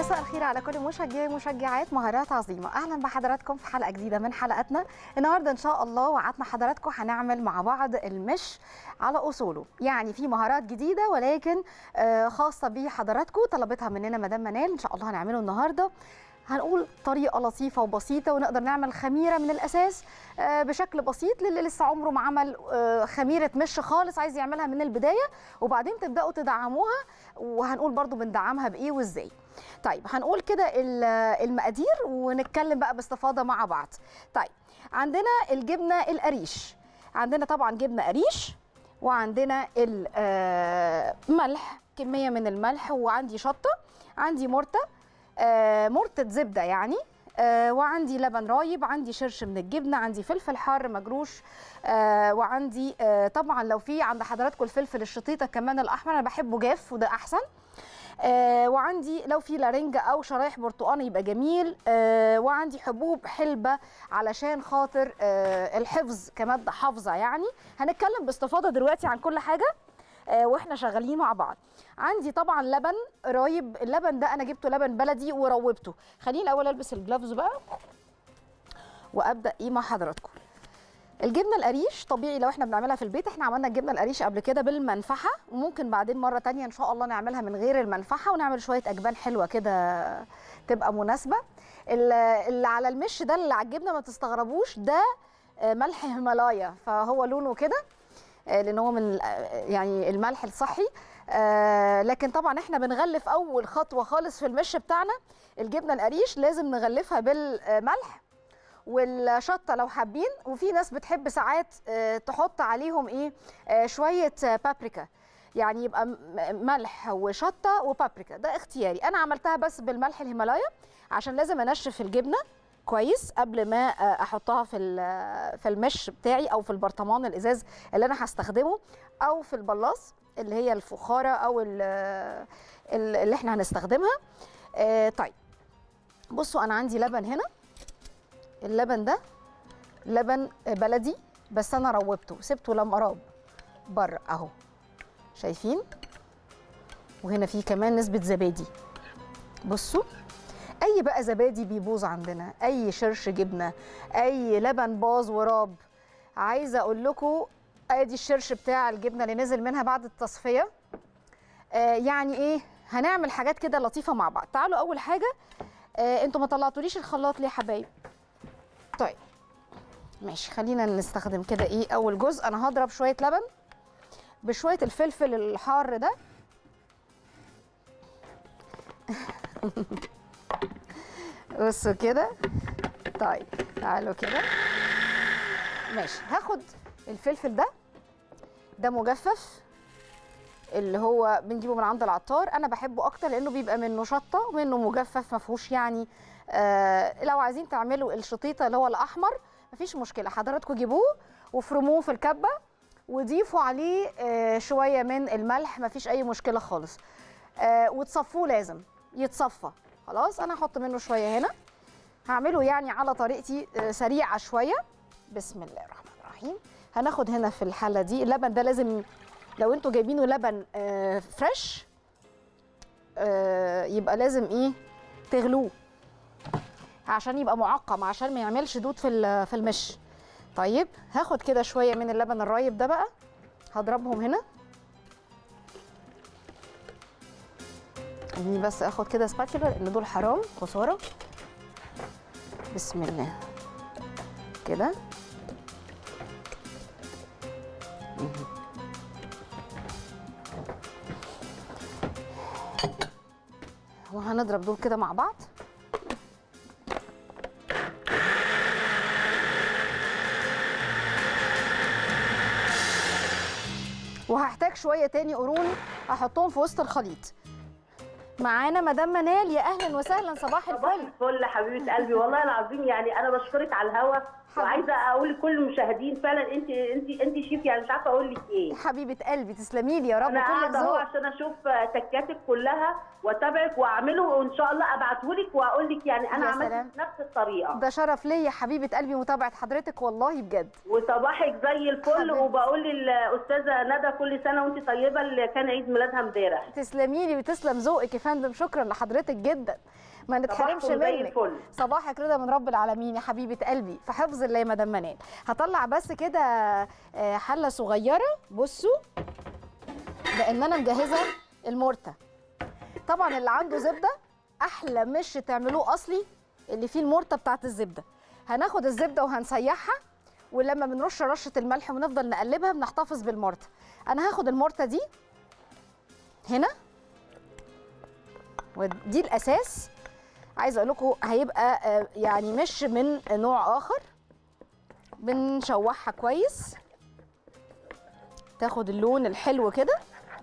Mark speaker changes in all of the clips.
Speaker 1: مساء الخير على كل مشجعي ومشجعات مهارات عظيمه اهلا بحضراتكم في حلقه جديده من حلقاتنا النهارده ان شاء الله وعدنا حضراتكم هنعمل مع بعض المش على اصوله يعني في مهارات جديده ولكن آه، خاصه بحضراتكم طلبتها مننا مدام منال ان شاء الله هنعمله النهارده هنقول طريقه لطيفه وبسيطه ونقدر نعمل خميره من الاساس آه، بشكل بسيط للي لسه عمره ما عمل آه، خميره مش خالص عايز يعملها من البدايه وبعدين تبداوا تدعموها وهنقول برضو بندعمها بايه وازاي طيب هنقول كده ال- المقادير ونتكلم بقى باستفاضه مع بعض طيب عندنا الجبنه القريش عندنا طبعا جبنه قريش وعندنا الملح كميه من الملح وعندي شطه عندي مرته آه، مرته زبده يعني آه، وعندي لبن رايب عندي شرش من الجبنه عندي فلفل حار مجروش آه، وعندي آه، طبعا لو في عند حضراتكم الفلفل الشطيطه كمان الاحمر انا بحبه جاف وده احسن آه وعندي لو في لارنجة او شرايح برتقان يبقى جميل آه وعندي حبوب حلبة علشان خاطر آه الحفظ كمادة حافظة يعني هنتكلم باستفاضة دلوقتي عن كل حاجة آه واحنا شغالين مع بعض عندي طبعا لبن رايب اللبن ده انا جبته لبن بلدي وروبته خليني الاول البس الجلافز بقى وابدا ايه مع حضراتكم الجبنه القريش طبيعي لو احنا بنعملها في البيت احنا عملنا الجبنه القريش قبل كده بالمنفحه وممكن بعدين مره تانية ان شاء الله نعملها من غير المنفحه ونعمل شويه اجبان حلوه كده تبقى مناسبه ال- اللي على المش ده اللي على الجبنه ما تستغربوش ده آه، ملح هيمالايا فهو لونه كده آه، لان هو من ال- آه، يعني الملح الصحي آه، لكن طبعا احنا بنغلف اول خطوه خالص في المش بتاعنا الجبنه القريش لازم نغلفها بالملح والشطه لو حابين وفي ناس بتحب ساعات آه، تحط عليهم ايه آه، شويه آه، بابريكا يعني يبقى م- ملح وشطه وبابريكا ده اختياري انا عملتها بس بالملح الهيمالايا عشان لازم انشف الجبنه كويس قبل ما آه، احطها في ال- في المش بتاعي او في البرطمان الازاز اللي انا هستخدمه او في البلاص اللي هي الفخاره او ال- ال- اللي احنا هنستخدمها آه، طيب بصوا انا عندي لبن هنا اللبن ده لبن بلدي بس انا روبته سبته لما راب بره اهو شايفين وهنا في كمان نسبه زبادي بصوا اي بقى زبادي بيبوظ عندنا اي شرش جبنه اي لبن باظ وراب عايزه اقول لكم ادي الشرش بتاع الجبنه اللي نزل منها بعد التصفيه آه يعني ايه هنعمل حاجات كده لطيفه مع بعض تعالوا اول حاجه آه انتوا ما طلعتوليش الخلاط ليه يا حبايب طيب ماشي خلينا نستخدم كده ايه اول جزء انا هضرب شويه لبن بشويه الفلفل الحار ده بصوا كده طيب تعالوا كده ماشي هاخد الفلفل ده ده مجفف اللي هو بنجيبه من عند العطار انا بحبه اكتر لانه بيبقى منه شطه ومنه مجفف ما فيهوش يعني آه لو عايزين تعملوا الشطيطه اللي هو الاحمر مفيش مشكله حضراتكم جيبوه وفرموه في الكبه وضيفوا عليه آه شويه من الملح مفيش اي مشكله خالص آه وتصفوه لازم يتصفى خلاص انا هحط منه شويه هنا هعمله يعني على طريقتي آه سريعه شويه بسم الله الرحمن الرحيم هناخد هنا في الحله دي اللبن ده لازم لو انتوا جايبينه لبن آه فريش آه يبقى لازم ايه تغلوه عشان يبقى معقم عشان ما يعملش دود في ال- في المش طيب هاخد كده شويه من اللبن الرايب ده بقى هضربهم هنا خليني بس اخد كده سباتشولا لان دول حرام خساره بسم الله كده مهم. وهنضرب دول كده مع بعض وهحتاج شويه تاني قرون احطهم في وسط الخليط معانا مدام منال يا اهلا وسهلا صباح
Speaker 2: صباح
Speaker 1: الفل
Speaker 2: الفل حبيبه قلبي والله العظيم يعني انا بشكرك على الهوا وعايزه اقول لكل المشاهدين فعلا انت انت انت شيف يعني مش عارفه اقول لك ايه
Speaker 1: حبيبه قلبي تسلمي لي يا رب
Speaker 2: انا
Speaker 1: كل
Speaker 2: قاعده اهو
Speaker 1: ذوق
Speaker 2: عشان اشوف تكاتك كلها واتابعك واعمله وان شاء الله ابعته لك واقول لك يعني انا
Speaker 1: يا
Speaker 2: عملت
Speaker 1: سلام.
Speaker 2: نفس الطريقه
Speaker 1: ده شرف ليا حبيبه قلبي متابعه حضرتك والله بجد
Speaker 2: وصباحك زي الفل
Speaker 1: حبيبتي.
Speaker 2: وبقول للاستاذه ندى كل سنه وانت طيبه اللي كان عيد ميلادها امبارح
Speaker 1: تسلمي لي وتسلم ذوقك يا فندم شكرا لحضرتك جدا ما نتحرمش
Speaker 2: صباحكم زي
Speaker 1: منك
Speaker 2: الفل.
Speaker 1: صباحك رضا من رب العالمين يا حبيبه قلبي في حفظ الله يا مدام منال هطلع بس كده آه، حله صغيره بصوا لان انا مجهزه المرته طبعا اللي عنده زبده احلى مش تعملوه اصلي اللي فيه المرته بتاعت الزبده هناخد الزبده وهنسيحها ولما بنرش رشه الملح ونفضل نقلبها بنحتفظ بالمرته انا هاخد المرته دي هنا ودي الاساس عايزه اقول لكم هيبقى آه، يعني مش من نوع اخر بنشوحها كويس تاخد اللون الحلو كده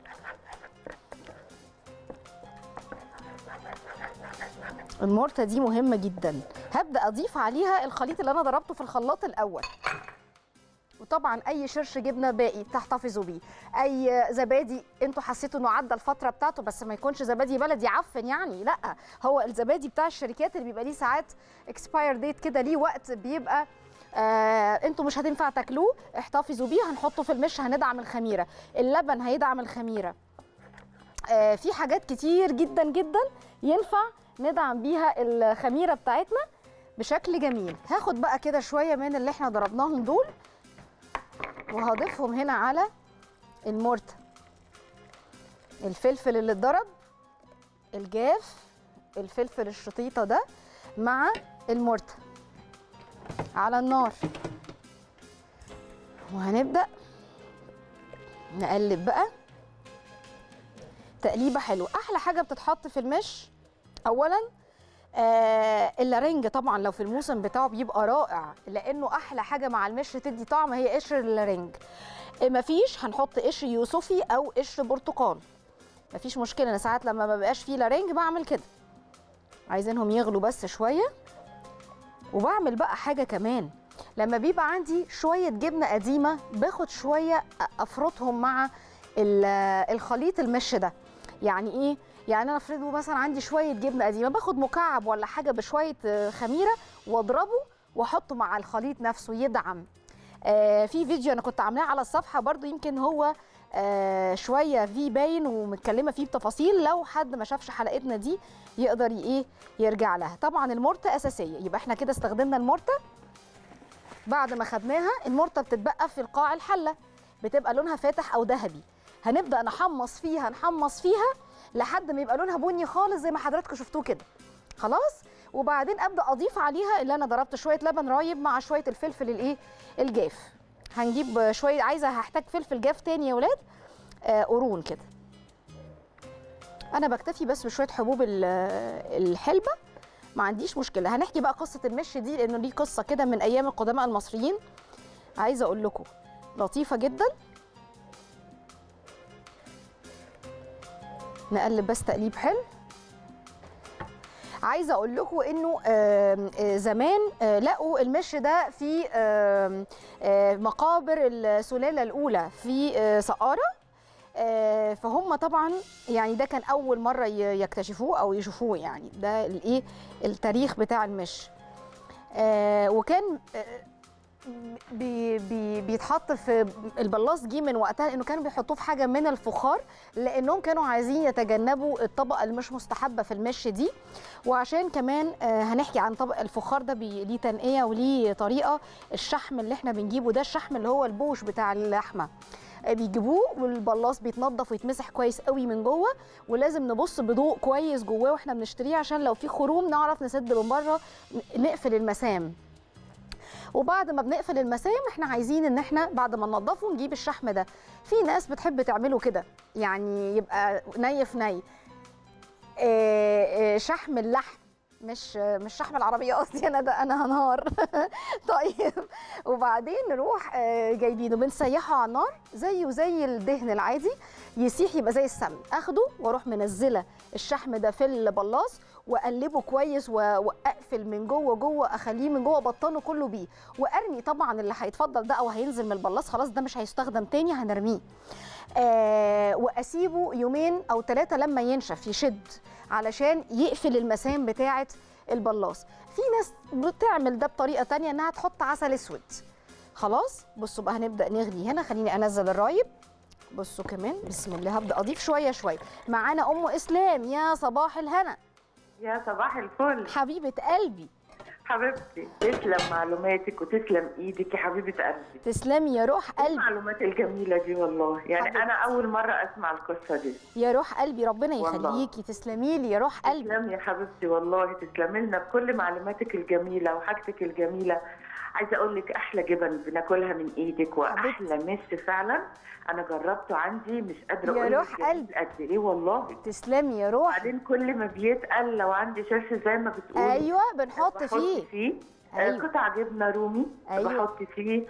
Speaker 1: المرته دي مهمه جدا هبدا اضيف عليها الخليط اللي انا ضربته في الخلاط الاول وطبعا اي شرش جبنه باقي تحتفظوا بيه اي زبادي انتوا حسيتوا انه عدى الفتره بتاعته بس ما يكونش زبادي بلدي عفن يعني لا هو الزبادي بتاع الشركات اللي بيبقى ليه ساعات اكسباير ديت كده ليه وقت بيبقى آه انتوا مش هتنفع تاكلوه احتفظوا بيه هنحطه في المش هندعم الخميره اللبن هيدعم الخميره آه في حاجات كتير جدا جدا ينفع ندعم بيها الخميره بتاعتنا بشكل جميل هاخد بقى كده شويه من اللي احنا ضربناهم دول وهضيفهم هنا على المرتة الفلفل اللي اتضرب الجاف الفلفل الشطيطة ده مع المرتة على النار وهنبدأ نقلب بقى تقليبة حلوة أحلى حاجة بتتحط في المش أولاً آه اللارنج طبعا لو في الموسم بتاعه بيبقى رائع لانه احلى حاجه مع المش تدي طعم هي قشر اللارنج آه مفيش هنحط قشر يوسفي او قشر برتقال مفيش مشكله انا ساعات لما ما بقاش فيه لارنج بعمل كده عايزينهم يغلوا بس شويه وبعمل بقى حاجه كمان لما بيبقى عندي شويه جبنه قديمه باخد شويه افرطهم مع ال- الخليط المش ده يعني ايه يعني انا افرضه مثلا عندي شويه جبنه قديمه باخد مكعب ولا حاجه بشويه آه، خميره واضربه واحطه مع الخليط نفسه يدعم آه في فيديو انا كنت عاملاه على الصفحه برضو يمكن هو آه شويه فيه باين ومتكلمه فيه بتفاصيل لو حد ما شافش حلقتنا دي يقدر ي- ايه يرجع لها طبعا المرته اساسيه يبقى احنا كده استخدمنا المرته بعد ما خدناها المرته بتتبقى في القاع الحله بتبقى لونها فاتح او ذهبي هنبدا نحمص فيها نحمص فيها لحد ما يبقى لونها بني خالص زي ما حضراتكم شفتوه كده خلاص وبعدين ابدا اضيف عليها اللي انا ضربت شويه لبن رايب مع شويه الفلفل الايه الجاف هنجيب شويه عايزه هحتاج فلفل جاف تاني يا ولاد آه قرون كده انا بكتفي بس بشويه حبوب ال- الحلبه ما عنديش مشكله هنحكي بقى قصه المش دي لانه دي قصه كده من ايام القدماء المصريين عايزه اقول لكم لطيفه جدا نقلب بس تقليب حلو عايزه اقول لكم انه آم، آه، زمان آه، لقوا المش ده في آم، آه، مقابر السلاله الاولى في آه، سقاره آه، فهم طبعا يعني ده كان اول مره ي- يكتشفوه او يشوفوه يعني ده الايه التاريخ بتاع المش آه، وكان آه، بي بي بيتحط في البلاص جه من وقتها لانه كانوا بيحطوه في حاجه من الفخار لانهم كانوا عايزين يتجنبوا الطبقه اللي مش مستحبه في المش دي وعشان كمان آه، هنحكي عن طبق الفخار ده بي- ليه تنقيه وليه طريقه الشحم اللي احنا بنجيبه ده الشحم اللي هو البوش بتاع اللحمه آه، بيجيبوه والبلاص بيتنضف ويتمسح كويس قوي من جوه ولازم نبص بضوء كويس جواه واحنا بنشتريه عشان لو في خروم نعرف نسد من بره ن- نقفل المسام وبعد ما بنقفل المسام احنا عايزين ان احنا بعد ما ننضفه نجيب الشحم ده في ناس بتحب تعمله كده يعني يبقى ني في ني آه، آه، شحم اللحم مش مش شحم العربيه قصدي انا ده انا هنهار طيب وبعدين نروح آه، جايبينه بنسيحه على النار زيه زي الدهن العادي يسيح يبقى زي السمن اخده واروح منزله الشحم ده في البلاص واقلبه كويس و- واقفل من جوه جوه اخليه من جوه بطنه كله بيه وارمي طبعا اللي هيتفضل ده او هينزل من البلاص خلاص ده مش هيستخدم تاني هنرميه آه واسيبه يومين او ثلاثه لما ينشف يشد علشان يقفل المسام بتاعه البلاص في ناس بتعمل ده بطريقه تانية انها تحط عسل اسود خلاص بصوا بقى هنبدا نغلي هنا خليني انزل الرايب بصوا كمان بسم الله هبدا اضيف شويه شويه معانا ام اسلام يا صباح الهنا
Speaker 3: يا صباح الفل
Speaker 1: حبيبه قلبي
Speaker 3: حبيبتي تسلم معلوماتك وتسلم ايدك يا حبيبه قلبي
Speaker 1: تسلمي يا روح
Speaker 3: إيه
Speaker 1: قلبي
Speaker 3: المعلومات الجميله دي والله يعني
Speaker 1: حبيبتي.
Speaker 3: انا اول مره اسمع القصه دي
Speaker 1: يا روح قلبي ربنا
Speaker 3: والله.
Speaker 1: يخليكي تسلمي لي يا روح قلبي
Speaker 3: تسلمي يا حبيبتي والله تسلمي لنا بكل معلوماتك الجميله وحاجتك الجميله عايزه اقول لك احلى جبن بناكلها من ايدك واحلى مش فعلا انا جربته عندي مش قادره
Speaker 1: يا
Speaker 3: اقول
Speaker 1: روح
Speaker 3: لك جميل
Speaker 1: قلبي.
Speaker 3: قد ايه والله
Speaker 1: تسلمي يا روح
Speaker 3: بعدين كل ما بيتقل لو عندي شاشه زي ما بتقولي
Speaker 1: ايوه بنحط
Speaker 3: بحط
Speaker 1: فيه
Speaker 3: فيه
Speaker 1: أيوة.
Speaker 3: أيوة. قطع جبنه رومي
Speaker 1: أيوة.
Speaker 3: أيوة. بحط فيه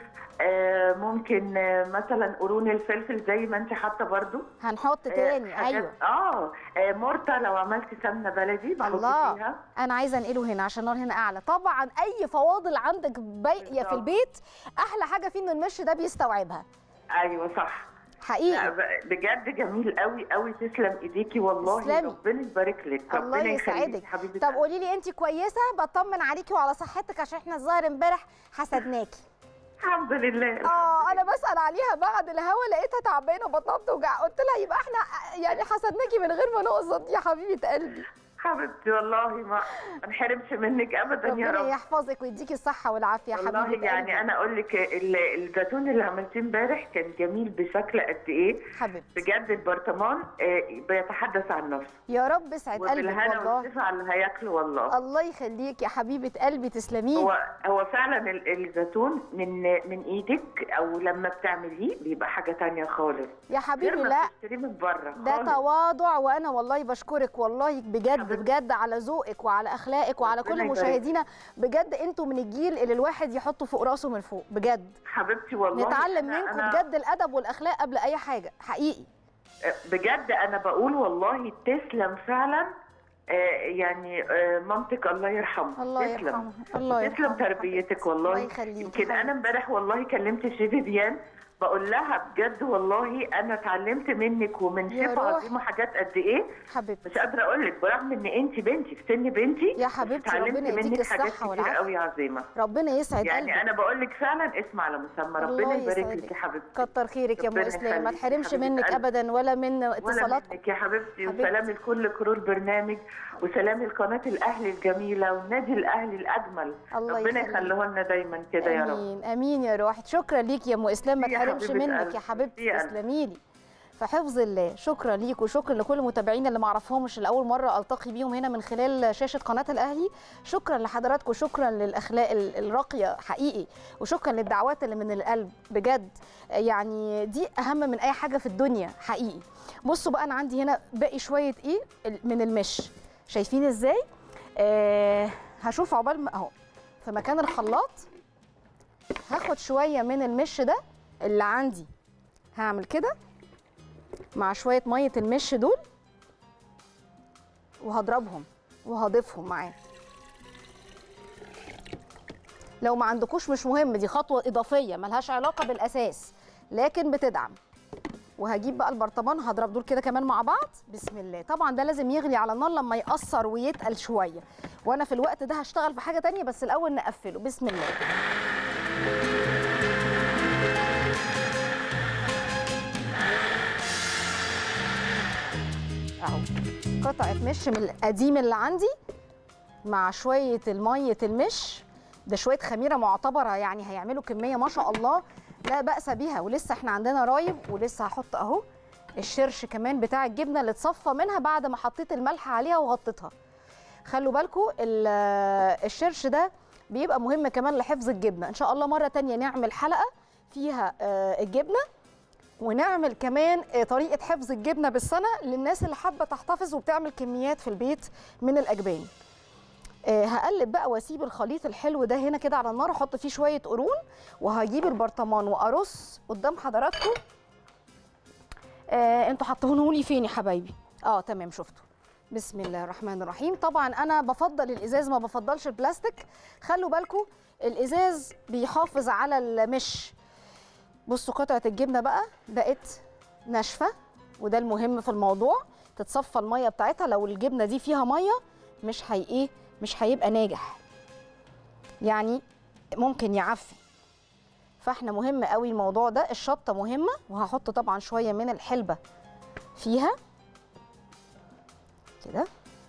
Speaker 3: آه ممكن آه مثلا قرون الفلفل زي ما انت حاطه برضو
Speaker 1: هنحط
Speaker 3: آه،
Speaker 1: تاني
Speaker 3: حاجات-
Speaker 1: ايوه
Speaker 3: اه آه، مرته لو عملت سمنه بلدي بحط
Speaker 1: الله.
Speaker 3: فيها
Speaker 1: انا عايزه انقله هنا عشان النار هنا اعلى طبعا اي فواضل عندك باقيه في
Speaker 3: بالظبط.
Speaker 1: البيت احلى حاجه فيه ان المش ده بيستوعبها
Speaker 3: ايوه صح لا،
Speaker 1: حقيقي
Speaker 3: ب- بجد جميل قوي قوي تسلم ايديكي والله
Speaker 1: تسلمي.
Speaker 3: ربنا يبارك لك
Speaker 1: الله
Speaker 3: ربنا
Speaker 1: يسعدك
Speaker 3: يخليكي حبيبه
Speaker 1: طب
Speaker 3: قلبي.
Speaker 1: قولي لي انت كويسه بطمن عليكي وعلى صحتك عشان احنا الظاهر امبارح حسدناكي
Speaker 3: الحمد لله
Speaker 1: اه انا بسال عليها بعد الهوا لقيتها تعبانه بطنها بتوجع قلت لها يبقى احنا يعني حسدناكي من غير ما نقصد يا حبيبه قلبي
Speaker 3: حبيبتي والله ما ما انحرمش منك ابدا يا
Speaker 1: ربنا
Speaker 3: رب
Speaker 1: يحفظك ويديكي الصحه والعافيه يا
Speaker 3: والله
Speaker 1: حبيبه
Speaker 3: يعني
Speaker 1: قلبي.
Speaker 3: انا اقول لك ال- الزيتون اللي عملتيه امبارح كان جميل بشكل قد ايه
Speaker 1: حبيبتي
Speaker 3: بجد البرطمان آه، بيتحدث عن نفسه
Speaker 1: يا رب اسعد قلبك
Speaker 3: وبالهنا
Speaker 1: والله
Speaker 3: والشفا على اللي هياكله والله
Speaker 1: الله يخليك يا حبيبه قلبي تسلمي
Speaker 3: هو هو فعلا ال- الزيتون من من ايدك او لما بتعمليه بيبقى حاجه تانية خالص
Speaker 1: يا
Speaker 3: غير
Speaker 1: حبيبي
Speaker 3: ما
Speaker 1: لا
Speaker 3: بتشتريه من بره
Speaker 1: ده
Speaker 3: خالص.
Speaker 1: تواضع وانا والله بشكرك والله بجد
Speaker 3: حبيبتي.
Speaker 1: بجد على ذوقك وعلى اخلاقك وعلى كل
Speaker 3: ربنا يبارك.
Speaker 1: مشاهدينا بجد انتوا من الجيل اللي الواحد يحطه فوق راسه من فوق بجد
Speaker 3: حبيبتي والله
Speaker 1: نتعلم
Speaker 3: أنا-
Speaker 1: منكم
Speaker 3: أنا-
Speaker 1: بجد الادب والاخلاق قبل اي حاجه حقيقي
Speaker 3: بجد انا بقول والله تسلم فعلا آه، يعني آه، مامتك الله يرحمها
Speaker 1: الله
Speaker 3: تسلم.
Speaker 1: يرحمها الله
Speaker 3: تسلم
Speaker 1: يرحمها
Speaker 3: تربيتك
Speaker 1: الله
Speaker 3: والله
Speaker 1: يخليكي
Speaker 3: يمكن انا
Speaker 1: حبيبتي.
Speaker 3: امبارح والله كلمت شيف فيان بقول لها بجد والله انا اتعلمت منك ومن
Speaker 1: يا
Speaker 3: شيف
Speaker 1: روح.
Speaker 3: عظيمه حاجات قد ايه
Speaker 1: حبيبتي
Speaker 3: مش قادره اقول لك برغم ان انت بنتي في سن بنتي
Speaker 1: يا
Speaker 3: بس
Speaker 1: حبيبتي،
Speaker 3: اتعلمت
Speaker 1: ربنا يديكي
Speaker 3: منك حاجات
Speaker 1: الصحة
Speaker 3: كتير
Speaker 1: والعافية.
Speaker 3: قوي عظيمه
Speaker 1: ربنا يسعد
Speaker 3: يعني
Speaker 1: قلبك
Speaker 3: انا بقول لك فعلا اسم على مسمى
Speaker 1: الله
Speaker 3: ربنا يبارك
Speaker 1: يسعدك.
Speaker 3: لك يا حبيبتي
Speaker 1: كتر خيرك يا ام
Speaker 3: ربنا
Speaker 1: اسلام ما
Speaker 3: يخليكي
Speaker 1: تحرمش
Speaker 3: حبيبة
Speaker 1: منك
Speaker 3: قلبي.
Speaker 1: ابدا ولا من
Speaker 3: ولا
Speaker 1: اتصالاتكم
Speaker 3: منك يا حبيبتي
Speaker 1: حبيبتي.
Speaker 3: وسلام لكل كرو البرنامج وسلام لقناه الاهلي الجميله والنادي الاهلي الاجمل
Speaker 1: الله
Speaker 3: ربنا
Speaker 1: يخليك.
Speaker 3: يخليه لنا دايما كده يا رب
Speaker 1: امين امين يا روحي شكرا ليك يا ام اسلام ما
Speaker 3: يا
Speaker 1: تحرمش
Speaker 3: حبيبة
Speaker 1: منك
Speaker 3: قلبي.
Speaker 1: يا حبيبتي
Speaker 3: يا قلبي.
Speaker 1: تسلمي لي في حفظ الله شكرا ليك وشكرا لكل متابعينا اللي ما اعرفهمش لاول مره التقي بيهم هنا من خلال شاشه قناه الاهلي شكرا لحضراتكم شكرا للاخلاق ال- الراقيه حقيقي وشكرا للدعوات اللي من القلب بجد يعني دي اهم من اي حاجه في الدنيا حقيقي بصوا بقى انا عندي هنا باقي شويه ايه ال- من المش شايفين ازاي آه هشوف عقبال ما اهو في مكان الخلاط هاخد شويه من المش ده اللي عندي هعمل كده مع شويه ميه المش دول وهضربهم وهضيفهم معاه لو ما عندكوش مش مهم دي خطوه اضافيه ملهاش علاقه بالاساس لكن بتدعم وهجيب بقى البرطمان هضرب دول كده كمان مع بعض بسم الله طبعا ده لازم يغلي على النار لما يقصر ويتقل شويه وانا في الوقت ده هشتغل في حاجه تانية بس الاول نقفله بسم الله اهو قطعه مش من القديم اللي عندي مع شويه الميه المش ده شويه خميره معتبره يعني هيعملوا كميه ما شاء الله لا باس بها ولسه احنا عندنا رايب ولسه هحط اهو الشرش كمان بتاع الجبنه اللي اتصفى منها بعد ما حطيت الملح عليها وغطيتها خلوا بالكم الشرش ده بيبقى مهم كمان لحفظ الجبنه ان شاء الله مره تانية نعمل حلقه فيها آه، الجبنه ونعمل كمان آه، طريقه حفظ الجبنه بالسنه للناس اللي حابه تحتفظ وبتعمل كميات في البيت من الاجبان آه هقلب بقى واسيب الخليط الحلو ده هنا كده على النار احط فيه شويه قرون وهجيب البرطمان وارص قدام حضراتكم آه انتوا حاطينه لي فين يا حبايبي اه تمام شفتوا بسم الله الرحمن الرحيم طبعا انا بفضل الازاز ما بفضلش البلاستيك خلوا بالكم الازاز بيحافظ على المش بصوا قطعه الجبنه بقى بقت ناشفه وده المهم في الموضوع تتصفى الميه بتاعتها لو الجبنه دي فيها ميه مش هي ايه مش هيبقى ناجح يعني ممكن يعفي فاحنا مهم قوي الموضوع ده الشطه مهمه وهحط طبعا شويه من الحلبه فيها كده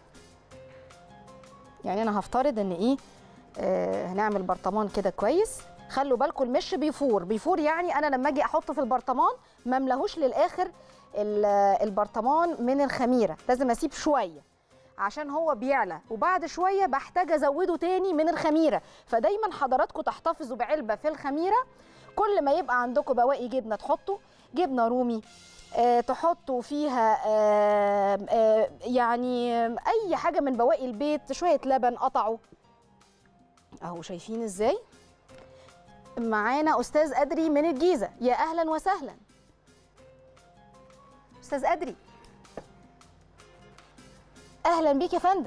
Speaker 1: يعني انا هفترض ان ايه آه هنعمل برطمان كده كويس خلوا بالكم المش بيفور بيفور يعني انا لما اجي احطه في البرطمان ما املاهوش للاخر ال- البرطمان من الخميره لازم اسيب شويه عشان هو بيعلى وبعد شويه بحتاج ازوده تاني من الخميره فدايما حضراتكم تحتفظوا بعلبه في الخميره كل ما يبقى عندكم بواقي جبنه تحطوا جبنه رومي آه، تحطوا فيها آه، آه، يعني آه، اي حاجه من بواقي البيت شويه لبن قطعوا اهو شايفين ازاي معانا استاذ ادري من الجيزه يا اهلا وسهلا استاذ ادري اهلا بيك يا فندم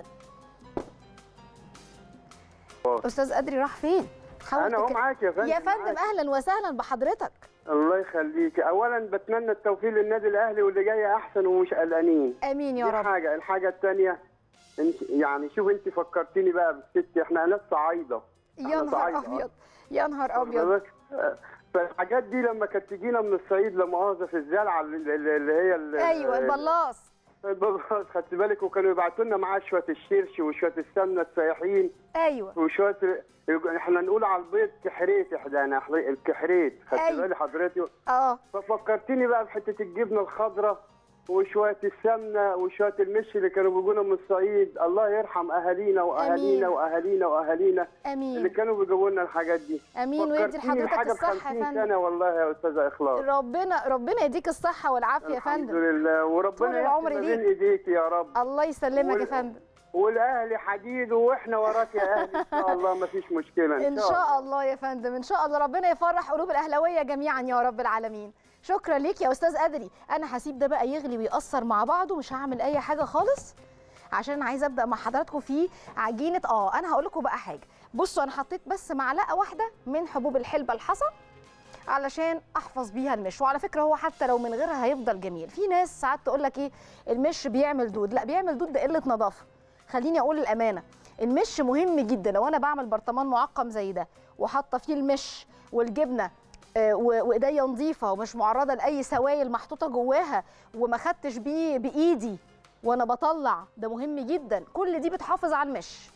Speaker 1: استاذ ادري راح فين حاول
Speaker 4: انا هو
Speaker 1: تك-
Speaker 4: معاك يا فندم
Speaker 1: يا فندم
Speaker 4: معاك.
Speaker 1: اهلا وسهلا بحضرتك
Speaker 4: الله يخليك اولا بتمنى التوفيق للنادي الاهلي واللي جاي احسن ومش قلقانين
Speaker 1: امين يا
Speaker 4: دي
Speaker 1: رب
Speaker 4: حاجه الحاجه الثانيه انت يعني شوف انت فكرتيني بقى بالست احنا ناس صعايده
Speaker 1: يا
Speaker 4: أنا
Speaker 1: نهار
Speaker 4: صعيدة.
Speaker 1: ابيض يا نهار ابيض
Speaker 4: واخد بالك؟ فالحاجات دي لما كانت تجينا من الصعيد لا مؤاخذه في الزلعه اللي اللي هي ال-
Speaker 1: ايوه البلاص
Speaker 4: البلاص خدت بالك وكانوا يبعتوا لنا معاه شويه الشرش وشويه السمنه السايحين
Speaker 1: ايوه
Speaker 4: وشويه احنا نقول على البيض كحريت احدانا الكحريت خدت
Speaker 1: أيوة.
Speaker 4: بالي حضرتك
Speaker 1: اه
Speaker 4: ففكرتني بقى بحته الجبنه الخضراء وشويه السمنه وشويه المش اللي كانوا بيجونا من الصعيد الله يرحم اهالينا واهالينا
Speaker 1: آمين.
Speaker 4: واهالينا واهالينا اللي
Speaker 1: امين
Speaker 4: كانوا بيجيبوا لنا الحاجات دي
Speaker 1: امين ويدي
Speaker 4: فكرتيني
Speaker 1: لحضرتك
Speaker 4: بحاجه ب
Speaker 1: الصحه يا
Speaker 4: 50
Speaker 1: فندم
Speaker 4: سنه والله يا استاذه اخلاص
Speaker 1: ربنا ربنا يديك الصحه والعافيه يا
Speaker 4: الحمد
Speaker 1: فندم
Speaker 4: لله
Speaker 1: طول
Speaker 4: وربنا
Speaker 1: العمر
Speaker 4: يحفظ بين
Speaker 1: ليك.
Speaker 4: ايديك يا رب
Speaker 1: الله يسلمك يا
Speaker 4: وال-
Speaker 1: فندم
Speaker 4: والاهلي حديد واحنا وراك يا اهلي ان شاء الله ما فيش مشكله
Speaker 1: ان شاء الله يا فندم ان شاء الله ربنا يفرح قلوب الاهلاويه جميعا يا رب العالمين شكرا ليك يا استاذ ادري انا هسيب ده بقى يغلي ويأثر مع بعضه مش هعمل اي حاجه خالص عشان عايزه ابدا مع حضراتكم في عجينه اه انا هقول لكم بقى حاجه بصوا انا حطيت بس معلقه واحده من حبوب الحلبه الحصى علشان احفظ بيها المش وعلى فكره هو حتى لو من غيرها هيفضل جميل في ناس ساعات تقول لك ايه المش بيعمل دود لا بيعمل دود ده قله نظافه خليني اقول الامانه المش مهم جدا لو انا بعمل برطمان معقم زي ده وحاطه فيه المش والجبنه آه، و- وايديا نظيفه ومش معرضه لاي سوائل محطوطه جواها وما خدتش بيه بايدي وانا بطلع ده مهم جدا كل دي بتحافظ على المش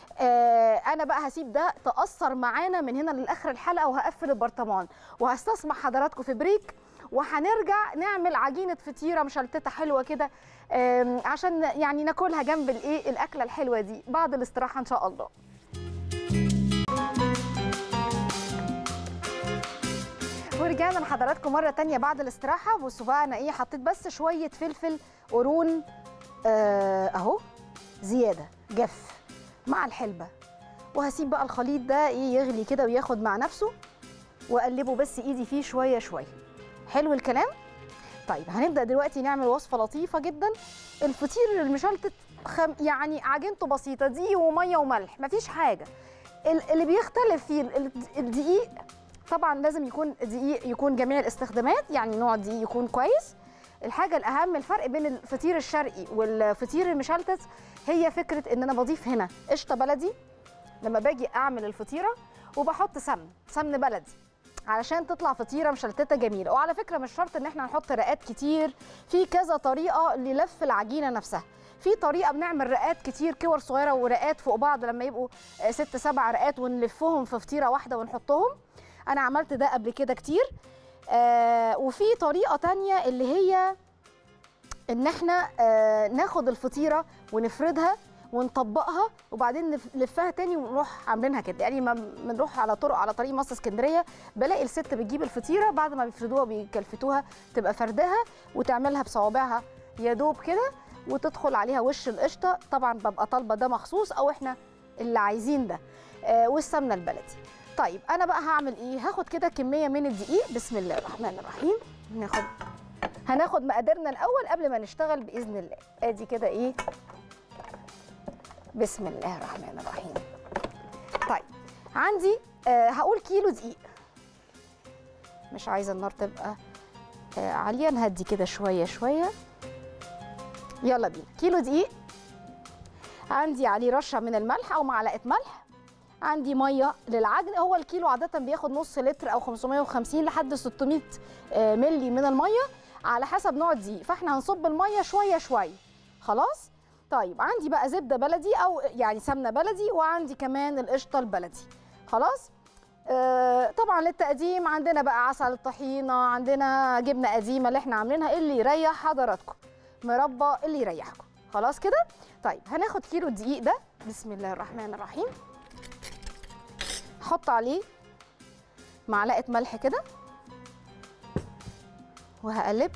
Speaker 1: آه انا بقى هسيب ده تاثر معانا من هنا لاخر الحلقه وهقفل البرطمان وهستسمح حضراتكم في بريك وهنرجع نعمل عجينه فطيره مشلتته حلوه كده آم، عشان يعني ناكلها جنب الايه الاكله الحلوه دي بعد الاستراحه ان شاء الله ورجعنا لحضراتكم مره تانية بعد الاستراحه بصوا بقى انا ايه حطيت بس شويه فلفل قرون آه اهو زياده جف مع الحلبه وهسيب بقى الخليط ده ايه يغلي كده وياخد مع نفسه واقلبه بس ايدي فيه شويه شويه حلو الكلام طيب هنبدا دلوقتي نعمل وصفه لطيفه جدا الفطير المشلتت خم يعني عجينته بسيطه دقيق وميه وملح مفيش حاجه ال- اللي بيختلف فيه ال- ال- الدقيق طبعا لازم يكون دقيق يكون جميع الاستخدامات يعني نوع دقيق يكون كويس الحاجه الاهم الفرق بين الفطير الشرقي والفطير المشلتت هي فكره ان انا بضيف هنا قشطه بلدي لما باجي اعمل الفطيره وبحط سمن سمن بلدي علشان تطلع فطيره مشلتته جميله وعلى فكره مش شرط ان احنا نحط رقات كتير في كذا طريقه للف العجينه نفسها في طريقه بنعمل رقات كتير كور صغيره ورقات فوق بعض لما يبقوا آه، ست سبع رقات ونلفهم في فطيره واحده ونحطهم انا عملت ده قبل كده كتير آه وفي طريقه تانية اللي هي ان احنا آه ناخد الفطيره ونفردها ونطبقها وبعدين نف- نلفها تاني ونروح عاملينها كده يعني ما بنروح على طرق على طريق مصر اسكندريه بلاقي الست بتجيب الفطيره بعد ما بيفردوها بيكلفتوها تبقى فردها وتعملها بصوابعها يا دوب كده وتدخل عليها وش القشطه طبعا ببقى طالبه ده مخصوص او احنا اللي عايزين ده آه والسمنه البلدي طيب انا بقى هعمل ايه هاخد كده كميه من الدقيق بسم الله الرحمن الرحيم ناخد هناخد مقاديرنا الاول قبل ما نشتغل باذن الله ادي كده ايه بسم الله الرحمن الرحيم طيب عندي آه هقول كيلو دقيق مش عايزه النار تبقى آه عاليه نهدي كده شويه شويه يلا بينا كيلو دقيق عندي عليه رشه من الملح او معلقه ملح عندي ميه للعجن هو الكيلو عاده بياخد نص لتر او 550 لحد 600 آه، ملي من الميه على حسب نوع الدقيق فاحنا هنصب الميه شويه شويه خلاص طيب عندي بقى زبده بلدي او يعني سمنه بلدي وعندي كمان القشطه البلدي خلاص آه طبعا للتقديم عندنا بقى عسل الطحينه عندنا جبنه قديمه اللي احنا عاملينها اللي يريح حضراتكم مربى اللي يريحكم خلاص كده طيب هناخد كيلو الدقيق ده بسم الله الرحمن الرحيم حط عليه معلقه ملح كده وهقلب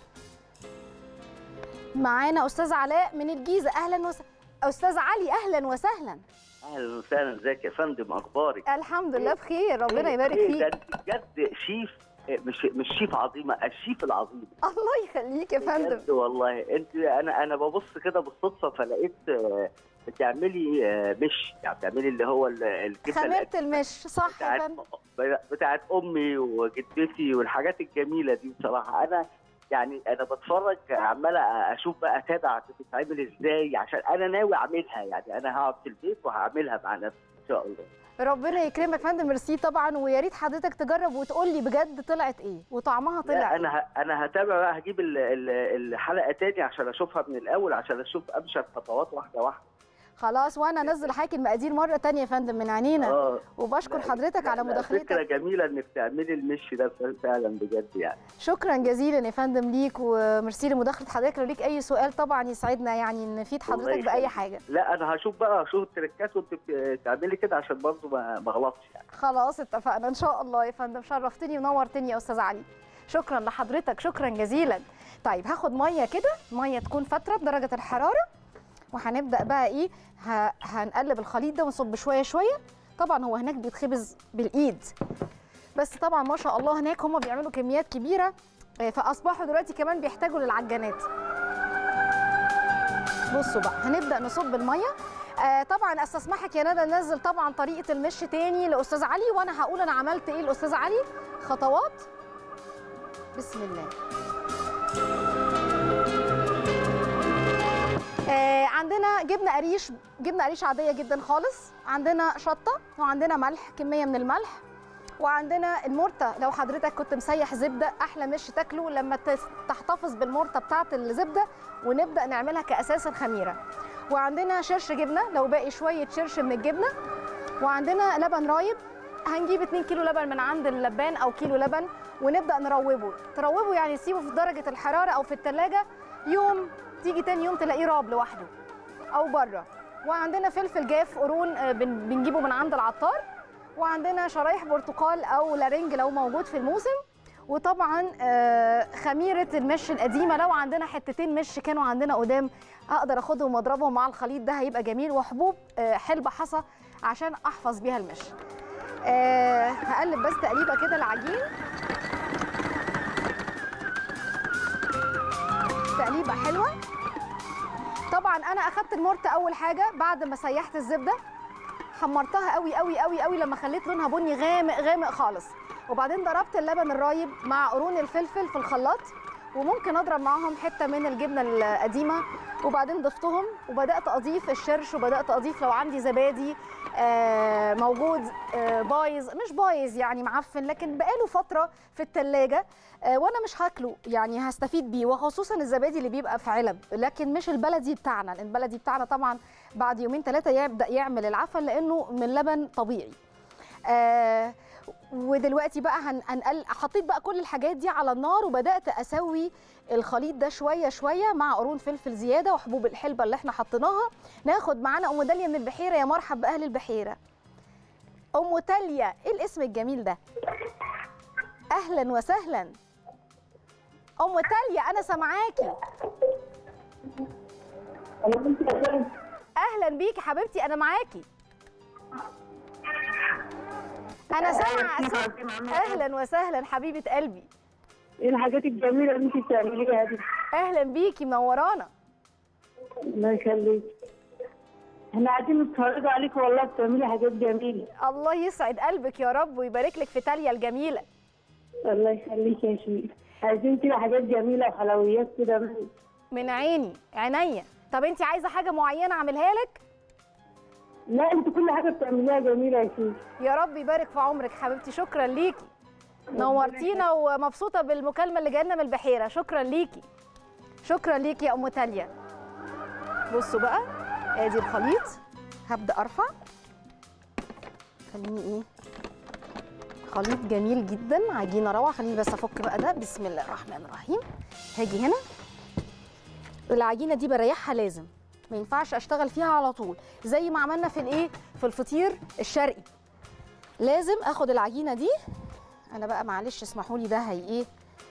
Speaker 1: معانا استاذ علاء من الجيزه اهلا وسهلا استاذ علي اهلا وسهلا
Speaker 5: اهلا وسهلا ازيك يا فندم اخبارك
Speaker 1: الحمد لله بخير ربنا يبارك
Speaker 5: إيه ده
Speaker 1: فيك
Speaker 5: انت بجد شيف إيه، مش مش شيف عظيمه الشيف العظيم
Speaker 1: الله يخليك يا فندم
Speaker 5: بجد والله انت انا انا ببص كده بالصدفه فلقيت آه، بتعملي آه، مش يعني بتعملي اللي هو ال- الجبنه
Speaker 1: خميره المش صح يا
Speaker 5: بتاعت
Speaker 1: فندم
Speaker 5: بتاعت امي وجدتي والحاجات الجميله دي بصراحه انا يعني انا بتفرج عمال اشوف بقى اتابع بتتعمل ازاي عشان انا ناوي اعملها يعني انا هقعد في البيت وهعملها مع نفسي ان شاء الله
Speaker 1: ربنا يكرمك يا فندم ميرسي طبعا ويا ريت حضرتك تجرب وتقول لي بجد طلعت ايه وطعمها طلع
Speaker 5: لا
Speaker 1: إيه.
Speaker 5: انا ه... انا هتابع بقى هجيب ال... ال... الحلقه تاني عشان اشوفها من الاول عشان اشوف امشي الخطوات واحده واحده
Speaker 1: خلاص وانا انزل حضرتك المقادير مره تانية يا فندم من عينينا
Speaker 5: اه
Speaker 1: وبشكر
Speaker 5: لا،
Speaker 1: حضرتك على
Speaker 5: لا، فكره
Speaker 1: مداخلتك
Speaker 5: جميله انك تعملي المش ده فعلا بجد يعني
Speaker 1: شكرا جزيلا يا فندم ليك وميرسي لمداخله حضرتك لو ليك اي سؤال طبعا يسعدنا يعني نفيد
Speaker 5: الله
Speaker 1: حضرتك باي
Speaker 5: يخليك.
Speaker 1: حاجه
Speaker 5: لا انا هشوف بقى اشوف التريكات وانت بتعملي كده عشان برضه ما ما اغلطش يعني
Speaker 1: خلاص اتفقنا ان شاء الله يا فندم شرفتني ونورتني يا استاذ علي شكرا لحضرتك شكرا جزيلا طيب هاخد ميه كده ميه تكون فتره بدرجه الحراره وهنبدا بقى ايه ه- هنقلب الخليط ده ونصب شويه شويه طبعا هو هناك بيتخبز بالايد بس طبعا ما شاء الله هناك هم بيعملوا كميات كبيره آه، فاصبحوا دلوقتي كمان بيحتاجوا للعجانات بصوا بقى هنبدا نصب الميه آه طبعا استسمحك يا ندى ننزل طبعا طريقه المش تاني لاستاذ علي وانا هقول انا عملت ايه لاستاذ علي خطوات بسم الله آه عندنا جبنه قريش جبنه قريش عاديه جدا خالص عندنا شطه وعندنا ملح كميه من الملح وعندنا المرته لو حضرتك كنت مسيح زبده احلى مش تاكله لما تس- تحتفظ بالمرته بتاعه الزبده ونبدا نعملها كاساس الخميره وعندنا شرش جبنه لو باقي شويه شرش من الجبنه وعندنا لبن رايب هنجيب 2 كيلو لبن من عند اللبان او كيلو لبن ونبدا نروبه تروبه يعني تسيبه في درجه الحراره او في الثلاجه يوم تيجي تاني يوم تلاقيه راب لوحده او بره وعندنا فلفل جاف قرون آه، بن- بنجيبه من عند العطار وعندنا شرايح برتقال او لارنج لو موجود في الموسم وطبعا آه، خميره المش القديمه لو عندنا حتتين مش كانوا عندنا قدام اقدر اخدهم واضربهم مع الخليط ده هيبقى جميل وحبوب آه، حلبة حصى عشان احفظ بيها المش آه، هقلب بس تقليبه كده العجين تقليبه حلوه طبعا انا اخدت المرته اول حاجه بعد ما سيحت الزبده حمرتها قوي قوي قوي قوي لما خليت لونها بني غامق غامق خالص وبعدين ضربت اللبن الرايب مع قرون الفلفل في الخلاط وممكن اضرب معاهم حته من الجبنه القديمه وبعدين ضفتهم وبدات اضيف الشرش وبدات اضيف لو عندي زبادي آه، موجود آه، بايظ مش بايظ يعني معفن لكن بقاله فتره في الثلاجه وانا مش هاكله يعني هستفيد بيه وخصوصا الزبادي اللي بيبقى في علب لكن مش البلدي بتاعنا لان البلدي بتاعنا طبعا بعد يومين ثلاثه يبدا يعمل العفن لانه من لبن طبيعي آه ودلوقتي بقى هن- هنقل حطيت بقى كل الحاجات دي على النار وبدات اسوي الخليط ده شويه شويه مع قرون فلفل زياده وحبوب الحلبه اللي احنا حطيناها ناخد معانا ام داليا من البحيره يا مرحب باهل البحيره ام تاليا ايه الاسم الجميل ده اهلا وسهلا ام تاليا انا سامعاكي اهلا بيكي حبيبتي انا معاكي انا سامعه صوت- اهلا وسهلا حبيبه قلبي
Speaker 6: ايه الحاجات الجميله اللي انت بتعمليها دي
Speaker 1: اهلا بيكي منورانا
Speaker 6: الله يخليك احنا قاعدين نتفرج عليك والله بتعملي حاجات جميله
Speaker 1: الله يسعد قلبك يا رب ويبارك لك في تاليا الجميله
Speaker 6: الله يخليك يا شيخ عايزين كده حاجات جميله وحلويات كده من-
Speaker 1: من عيني عينيا طب انت عايزه حاجه معينه اعملها لك
Speaker 6: لا انت كل حاجه بتعمليها جميله يا شيخ
Speaker 1: يا رب يبارك في عمرك حبيبتي شكرا ليكي نورتينا ومبسوطه بالمكالمه اللي جايه لنا من البحيره شكرا ليكي شكرا ليكي يا ام تاليا بصوا بقى ادي الخليط هبدا ارفع خليني ايه خليط جميل جدا عجينه روعه خليني بس افك بقى ده بسم الله الرحمن الرحيم هاجي هنا العجينه دي بريحها لازم ما ينفعش اشتغل فيها على طول زي ما عملنا في الايه في الفطير الشرقي لازم اخد العجينه دي انا بقى معلش اسمحوا لي ده هي ايه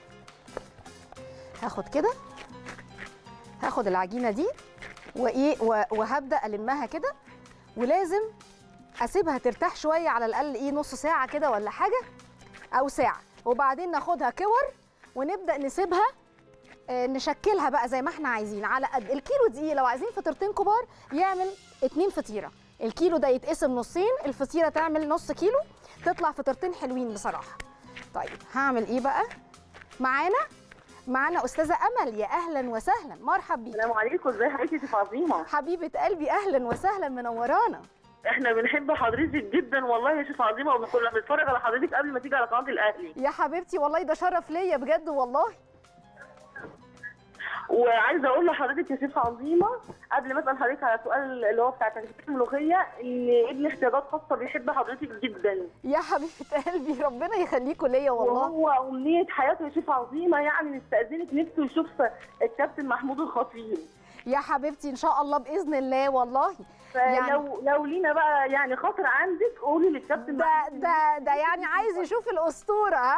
Speaker 1: هاخد كده هاخد العجينه دي وايه و- وهبدا المها كده ولازم اسيبها ترتاح شويه على الاقل ايه نص ساعه كده ولا حاجه او ساعه وبعدين ناخدها كور ونبدا نسيبها آه، نشكلها بقى زي ما احنا عايزين على قد الكيلو دقيق لو عايزين فطيرتين كبار يعمل اتنين فطيره الكيلو ده يتقسم نصين الفطيره تعمل نص كيلو تطلع فطيرتين حلوين بصراحه طيب هعمل ايه بقى معانا معانا استاذه امل يا اهلا وسهلا مرحب بيك
Speaker 2: السلام عليكم ازي حضرتك يا فاطمه
Speaker 1: حبيبه قلبي اهلا وسهلا منورانا
Speaker 2: احنا بنحب حضرتك جدا والله يا شيخ عظيمه وكنا بنتفرج على حضرتك قبل ما تيجي على قناه الاهلي
Speaker 1: يا حبيبتي والله ده شرف ليا بجد والله
Speaker 2: وعايزه اقول لحضرتك يا شيخ عظيمه قبل ما اسال حضرتك على السؤال اللي هو بتاع تجربه الملوخيه ان ابني احتياجات خاصه بيحب حضرتك جدا
Speaker 1: يا حبيبه قلبي ربنا يخليكوا ليا والله
Speaker 2: وهو امنيه حياته يا شيخ عظيمه يعني نستاذنك نفسه يشوف الكابتن محمود الخطيب
Speaker 1: يا حبيبتي ان شاء الله باذن الله والله
Speaker 2: فلو لو لينا بقى يعني خاطر عندك قولي للكابتن
Speaker 1: ده
Speaker 2: محمود
Speaker 1: ده ده يعني عايز يشوف الاسطوره ها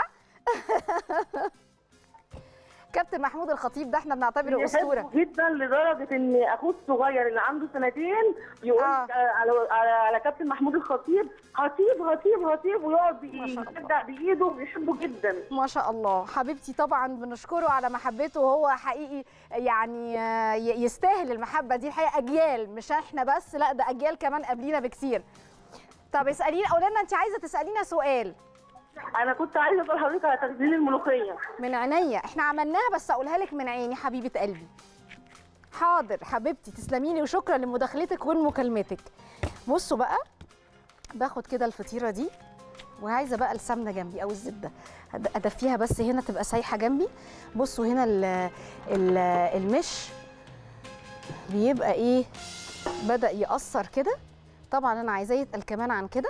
Speaker 1: كابتن محمود الخطيب ده احنا بنعتبره اسطوره
Speaker 2: بيحبه جدا لدرجه ان اخوه الصغير اللي عنده سنتين يقول
Speaker 1: آه.
Speaker 2: آه. على على على كابتن محمود الخطيب خطيب خطيب خطيب ويقعد
Speaker 1: ما شاء الله.
Speaker 2: يشجع بايده وبيحبه جدا
Speaker 1: ما شاء الله حبيبتي طبعا بنشكره على محبته وهو حقيقي يعني آه، ي- يستاهل المحبه دي الحقيقه اجيال مش احنا بس لا ده اجيال كمان قبلينا بكتير طب اسالينا اولا انت عايزه تسالينا سؤال
Speaker 2: انا كنت عايزه اسال حضرتك على تخزين الملوخيه
Speaker 1: من عينيا احنا عملناها بس اقولها لك من عيني حبيبه قلبي حاضر حبيبتي تسلمي لي وشكرا لمداخلتك ومكالمتك بصوا بقى باخد كده الفطيره دي وعايزه بقى السمنه جنبي او الزبده هد- ادفيها بس هنا تبقى سايحه جنبي بصوا هنا ال ال المش بيبقى ايه بدا يقصر كده طبعا انا عايزاه يتقل كمان عن كده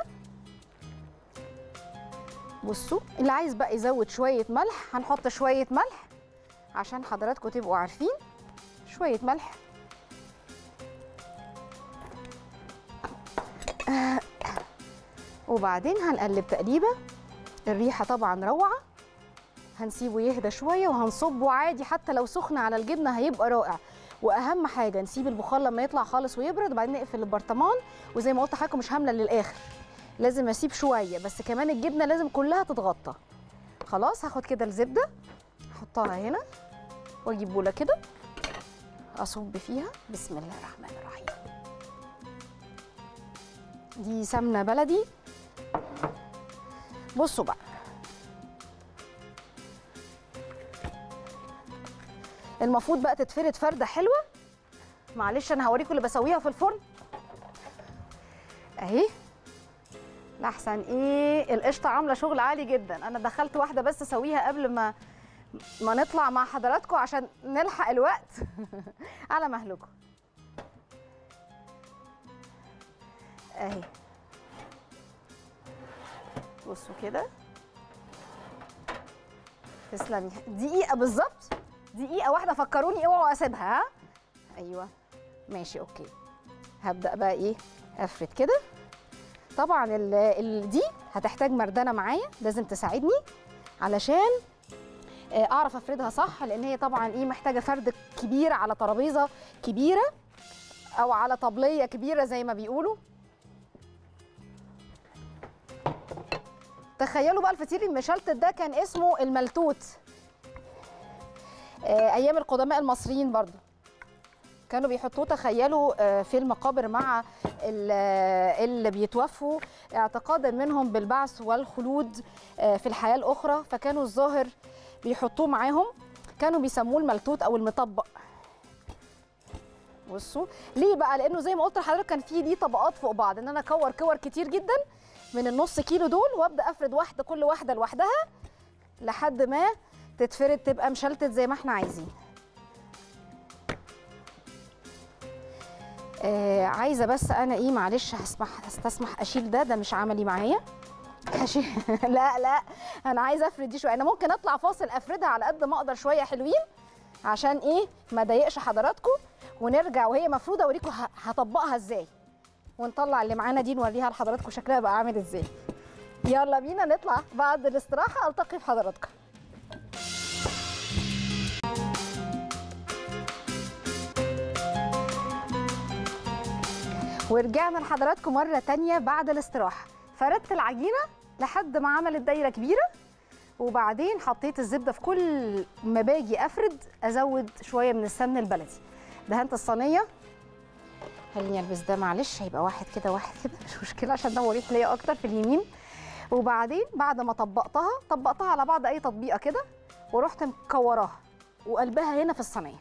Speaker 1: بصوا اللي عايز بقى يزود شويه ملح هنحط شويه ملح عشان حضراتكم تبقوا عارفين شويه ملح وبعدين هنقلب تقليبه الريحه طبعا روعه هنسيبه يهدى شويه وهنصبه عادي حتى لو سخن على الجبنه هيبقى رائع واهم حاجه نسيب البخار لما يطلع خالص ويبرد وبعدين نقفل البرطمان وزي ما قلت لحضراتكم مش هامله للاخر لازم اسيب شويه بس كمان الجبنه لازم كلها تتغطى خلاص هاخد كده الزبده احطها هنا واجيب بوله كده اصب فيها بسم الله الرحمن الرحيم دي سمنه بلدي بصوا بقى المفروض بقى تتفرد فرده حلوه معلش انا هوريكم اللي بسويها في الفرن اهي لحسن ايه القشطه عامله شغل عالي جدا انا دخلت واحده بس اسويها قبل ما ما نطلع مع حضراتكم عشان نلحق الوقت على مهلكم اهي بصوا كده تسلمي دقيقه بالظبط دقيقه واحده فكروني اوعوا اسيبها ها ايوه ماشي اوكي هبدا بقى ايه افرد كده طبعا ال ال دي هتحتاج مردانه معايا لازم تساعدني علشان آه، اعرف افردها صح لان هي طبعا ايه محتاجه فرد كبير على ترابيزه كبيره او على طبليه كبيره زي ما بيقولوا تخيلوا بقى الفطير المشلتت ده كان اسمه الملتوت آه، ايام القدماء المصريين برضو كانوا بيحطوه تخيلوا آه، في المقابر مع ال- آه، اللي بيتوفوا اعتقادا منهم بالبعث والخلود آه، في الحياه الاخرى فكانوا الظاهر بيحطوه معاهم كانوا بيسموه الملتوت او المطبق بصوا ليه بقى لانه زي ما قلت لحضرتك كان في دي طبقات فوق بعض ان انا اكور كور كتير جدا من النص كيلو دول وابدا افرد واحده كل واحده لوحدها لحد ما تتفرد تبقى مشلتت زي ما احنا عايزين آه عايزه بس انا ايه معلش هسمح هستسمح اشيل ده ده مش عملي معايا هشيل لا لا انا عايزه افرد دي شويه انا ممكن اطلع فاصل افردها على قد ما اقدر شويه حلوين عشان ايه ما اضايقش حضراتكم ونرجع وهي مفروده اوريكم ه- هطبقها ازاي ونطلع اللي معانا دي نوريها لحضراتكم شكلها بقى عامل ازاي يلا بينا نطلع بعد الاستراحه التقي بحضراتكم ورجعنا لحضراتكم مرة تانية بعد الاستراحة فردت العجينة لحد ما عملت دايرة كبيرة وبعدين حطيت الزبدة في كل ما باجي أفرد أزود شوية من السمن البلدي دهنت الصينية خليني ألبس ده معلش هيبقى واحد كده واحد كده مش مشكلة عشان ده مريح ليا أكتر في اليمين وبعدين بعد ما طبقتها طبقتها على بعض أي تطبيقة كده ورحت مكوراها وقلبها هنا في الصينية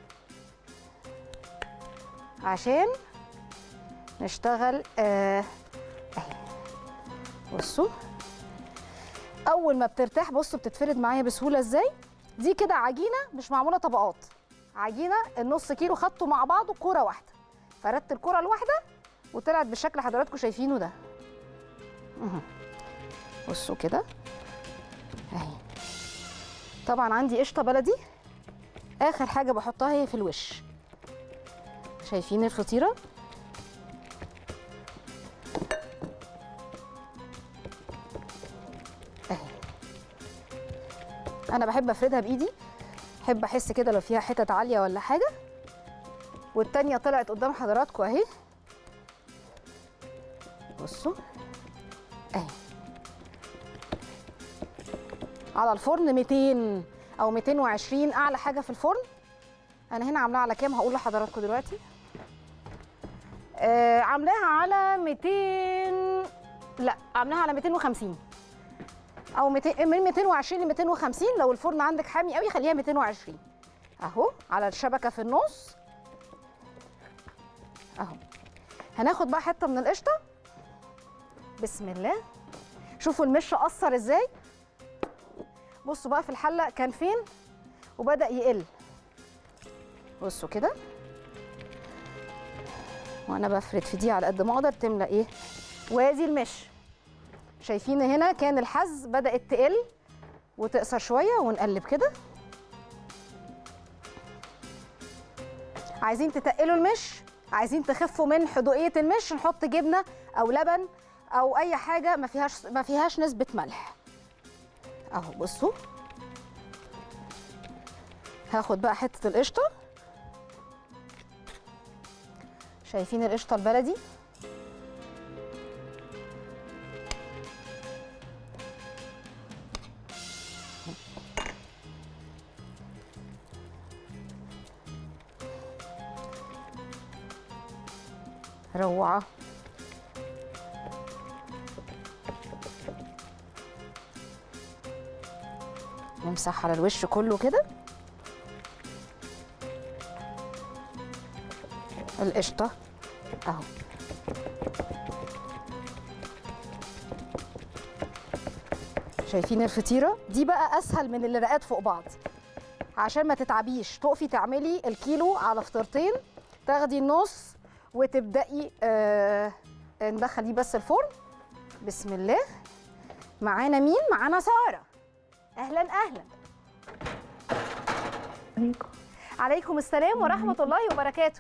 Speaker 1: عشان نشتغل آه، اهي بصوا اول ما بترتاح بصوا بتتفرد معايا بسهوله ازاي دي كده عجينه مش معموله طبقات عجينه النص كيلو خدته مع بعضه كوره واحده فردت الكوره الواحده وطلعت بالشكل اللي حضراتكم شايفينه ده مهم. بصوا كده اهي طبعا عندي قشطه بلدي اخر حاجه بحطها هي في الوش شايفين الفطيره اهي انا بحب افردها بايدي بحب احس كده لو فيها حتت عاليه ولا حاجه والتانيه طلعت قدام حضراتكم اهي بصوا اهي على الفرن 200 او 220 اعلى حاجه في الفرن انا هنا عاملاها على كام هقول لحضراتكم دلوقتي آه عاملاها على 200 لا عاملاها على 250 او 200 من 220 ل 250 لو الفرن عندك حامي قوي خليها 220 اهو على الشبكه في النص اهو هناخد بقى حته من القشطه بسم الله شوفوا المش اثر ازاي بصوا بقى في الحله كان فين وبدا يقل بصوا كده وانا بفرد في دي على قد ما اقدر تملى ايه وادي المش شايفين هنا كان الحز بدات تقل وتقصر شويه ونقلب كده عايزين تتقلوا المش عايزين تخفوا من حدوقيه المش نحط جبنه او لبن او اي حاجه ما فيهاش ما فيهاش نسبه ملح اهو بصوا هاخد بقى حته القشطه شايفين القشطه البلدي روعه نمسح على الوش كله كده القشطه اهو شايفين الفطيره دي بقى اسهل من اللي رقات فوق بعض عشان ما تتعبيش تقفي تعملي الكيلو على فطيرتين تاخدي النص وتبداي آه ندخل دي بس الفرن بسم الله معانا مين معانا ساره اهلا اهلا
Speaker 6: عليكم
Speaker 1: عليكم السلام ورحمه الله وبركاته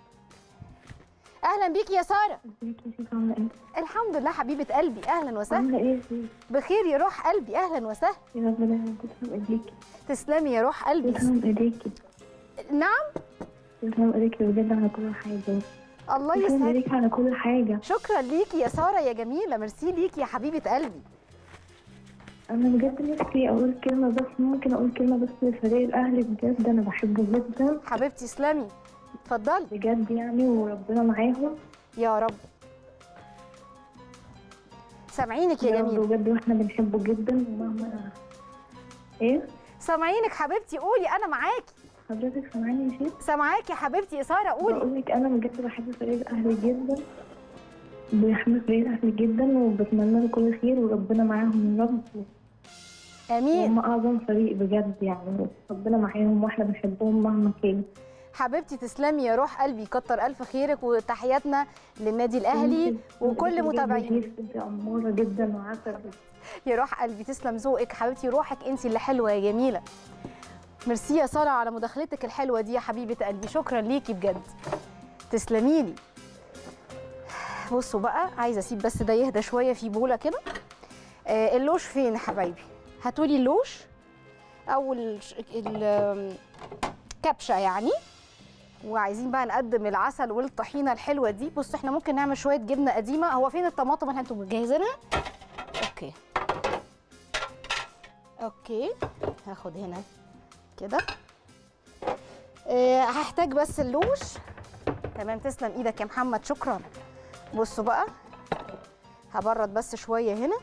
Speaker 1: اهلا بيكي يا ساره
Speaker 6: ازيك يا شيخ عامله ايه؟
Speaker 1: الحمد لله حبيبه قلبي اهلا وسهلا
Speaker 6: عامله ايه يا شيخ؟
Speaker 1: بخير يا روح قلبي اهلا وسهلا
Speaker 6: يا رب دايما تسلم ايديكي
Speaker 1: تسلمي يا روح قلبي
Speaker 6: تسلم ايديكي
Speaker 1: نعم
Speaker 6: تسلم ايديكي بجد على كل حاجه
Speaker 1: الله
Speaker 6: تسلم
Speaker 1: يسعدك
Speaker 6: ايديكي على كل حاجه
Speaker 1: شكرا ليكي يا ساره يا جميله ميرسي ليكي يا حبيبه قلبي
Speaker 7: انا بجد نفسي اقول كلمه بس ممكن اقول كلمه بس لفريق الاهلي بجد انا بحبه جدا
Speaker 1: حبيبتي اسلامي اتفضلي
Speaker 7: بجد يعني وربنا معاهم
Speaker 1: يا رب سامعينك يا
Speaker 7: يا رب
Speaker 1: جميل
Speaker 7: بجد واحنا بنحبه جدا ومهما ايه
Speaker 1: سامعينك حبيبتي قولي انا معاكي
Speaker 7: حضرتك سامعاني يا شيخ
Speaker 1: سامعاكي يا حبيبتي يا ساره قولي
Speaker 7: بقول لك انا بجد بحب فريق الاهلي جدا بحب فريق الاهلي جدا وبتمنى له كل خير وربنا معاهم يا رب
Speaker 1: امين
Speaker 7: هم اعظم فريق بجد يعني ربنا معاهم واحنا بنحبهم مهما كان
Speaker 1: حبيبتي تسلمي يا روح قلبي كتر الف خيرك وتحياتنا للنادي الاهلي وكل متابعين
Speaker 7: انت اموره جدا وعسل
Speaker 1: يا روح قلبي تسلم ذوقك حبيبتي روحك انت اللي حلوه يا جميله ميرسي يا ساره على مداخلتك الحلوه دي يا حبيبه قلبي شكرا ليكي بجد تسلمي لي بصوا بقى عايزه اسيب بس ده يهدى شويه في بوله كده آه اللوش فين يا حبايبي هاتولي اللوش او الش- ال- الكبشه يعني وعايزين بقى نقدم العسل والطحينه الحلوه دي بصوا احنا ممكن نعمل شويه جبنه قديمه هو فين الطماطم اللي انتوا مجهزينها اوكي اوكي هاخد هنا كده آه هحتاج بس اللوش تمام تسلم ايدك يا محمد شكرا بصوا بقى هبرد بس شويه هنا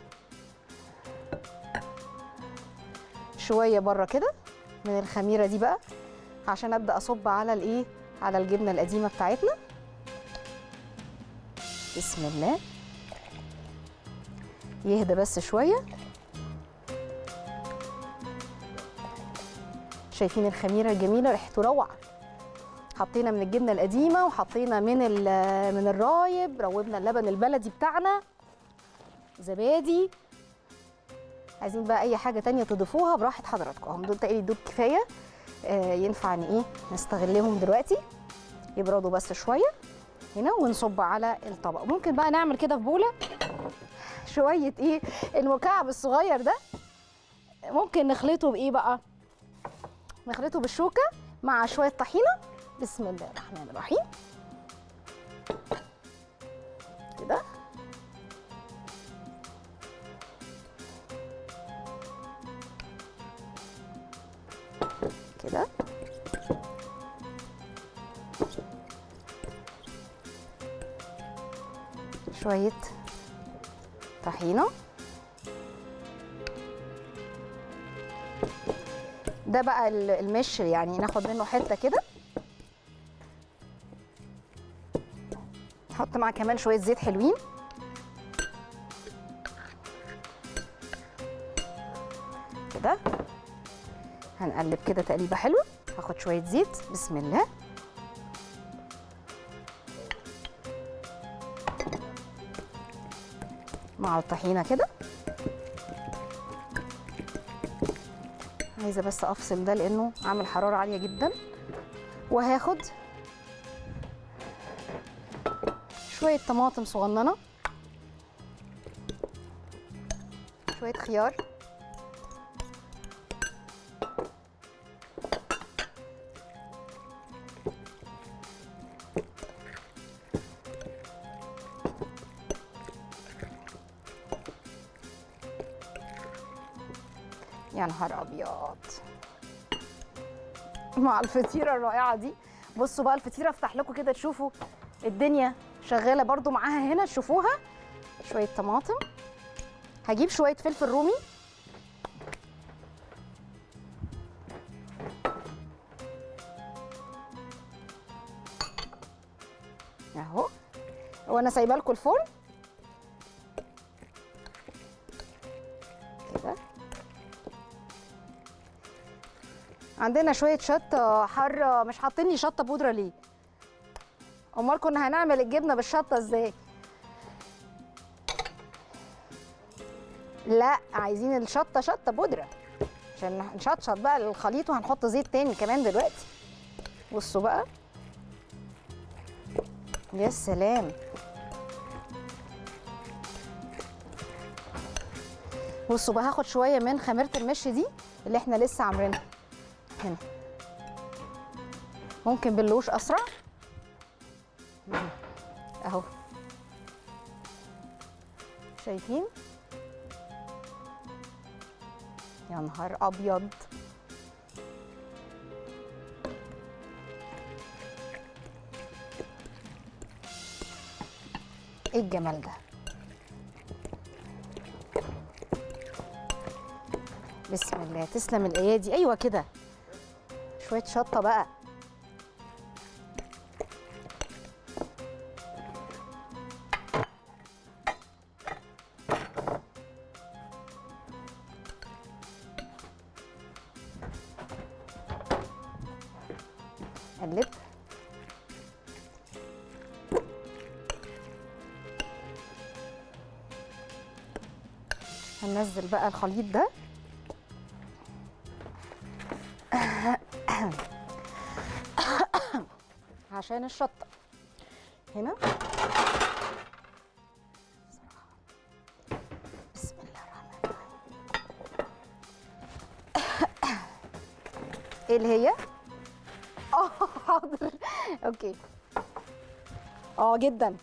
Speaker 1: شويه بره كده من الخميره دي بقى عشان ابدا اصب على الايه على الجبنه القديمه بتاعتنا بسم الله يهدى بس شويه شايفين الخميره الجميله ريحته روعه حطينا من الجبنه القديمه وحطينا من ال- من الرايب روبنا اللبن البلدي بتاعنا زبادي عايزين بقى اي حاجه تانية تضيفوها براحه حضراتكم هم دول تقريبا دول كفايه آه ينفع ان ايه نستغلهم دلوقتي يبردوا بس شويه هنا ونصب على الطبق ممكن بقى نعمل كده في بوله شويه ايه المكعب الصغير ده ممكن نخلطه بايه بقى نخلطه بالشوكه مع شويه طحينه بسم الله الرحمن الرحيم كده كده شويه طحينه ده بقى ال- المش يعني ناخد منه حته كده نحط معاه كمان شويه زيت حلوين كده هنقلب كده تقليبه حلوه هاخد شويه زيت بسم الله مع الطحينه كده عايزه بس افصل ده لانه عامل حراره عاليه جدا وهاخد شويه طماطم صغننه شويه خيار يا نهار ابيض مع الفطيره الرائعه دي بصوا بقى الفطيره افتح لكم كده تشوفوا الدنيا شغاله برضو معاها هنا تشوفوها شويه طماطم هجيب شويه فلفل رومي اهو وانا سايبه لكم الفرن كده عندنا شويه شطه حاره مش حاطين لي شطه بودره ليه امال كنا هنعمل الجبنه بالشطه ازاي لا عايزين الشطه شطه بودره عشان نشطشط بقى الخليط وهنحط زيت تاني كمان دلوقتي بصوا بقى يا سلام بصوا بقى هاخد شويه من خميره المش دي اللي احنا لسه عاملينها هنا ممكن باللوش اسرع اهو شايفين يا نهار ابيض ايه الجمال ده بسم الله تسلم الايادي ايوه كده شويه شطه بقى قلب هننزل بقى الخليط ده عشان الشطة هنا بسم الله الرحمن الرحيم ايه اللي هي؟ اه حاضر اوكي اه جدا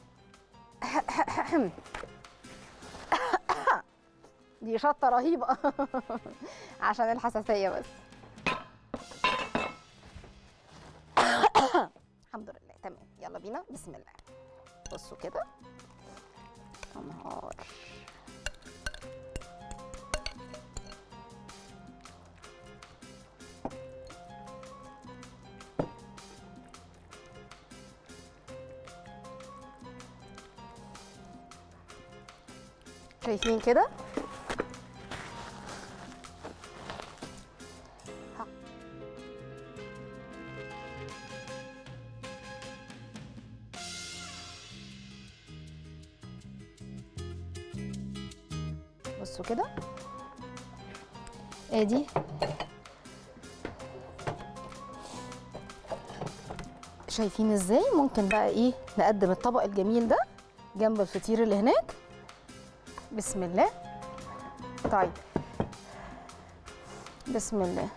Speaker 1: دي شطه رهيبه عشان الحساسيه بس الحمد لله تمام يلا بينا بسم الله بصوا كده يا نهار شايفين كده ها. بصوا كده ادي شايفين ازاي ممكن بقى ايه نقدم الطبق الجميل ده جنب الفطير اللي هناك بسم الله طيب بسم الله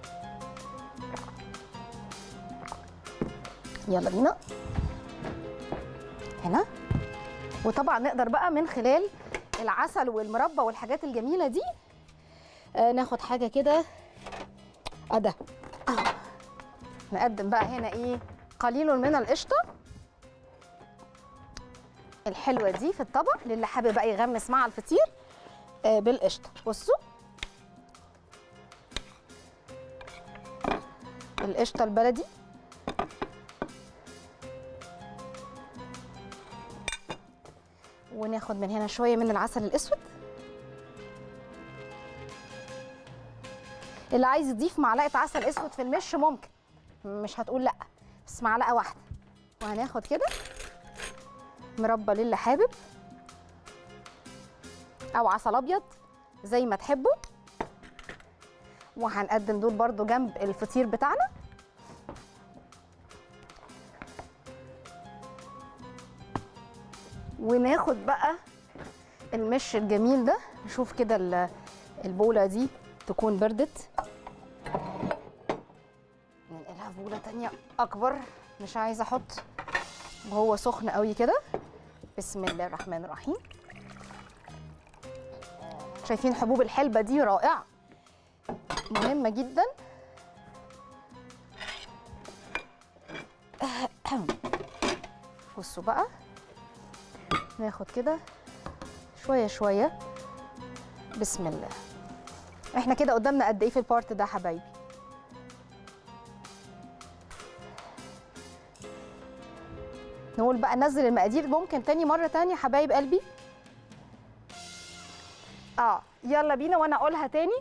Speaker 1: يلا بينا هنا وطبعا نقدر بقى من خلال العسل والمربى والحاجات الجميله دي آه ناخد حاجه كده اده آه. نقدم بقى هنا ايه قليل من القشطه الحلوه دي في الطبق للي حابب بقى يغمس مع الفطير آه بالقشطه بصوا القشطه البلدي وناخد من هنا شويه من العسل الاسود اللي عايز يضيف معلقه عسل اسود في المش ممكن مش هتقول لا بس معلقه واحده وهناخد كده مربى للي حابب او عسل ابيض زي ما تحبوا وهنقدم دول برضو جنب الفطير بتاعنا وناخد بقى المش الجميل ده نشوف كده ال- البولة دي تكون بردت ننقلها في بولة تانية أكبر مش عايزة أحط وهو سخن قوي كده بسم الله الرحمن الرحيم شايفين حبوب الحلبة دي رائعة مهمة جدا بصوا بقى ناخد كده شوية شوية بسم الله احنا كده قدامنا قد ايه في البارت ده حبايبي نقول بقى ننزل المقادير ممكن تاني مرة تانية حبايب قلبي اه يلا بينا وانا اقولها تاني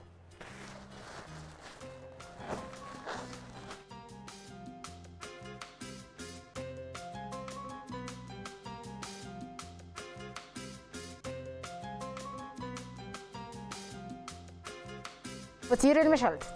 Speaker 1: فطير المشلتت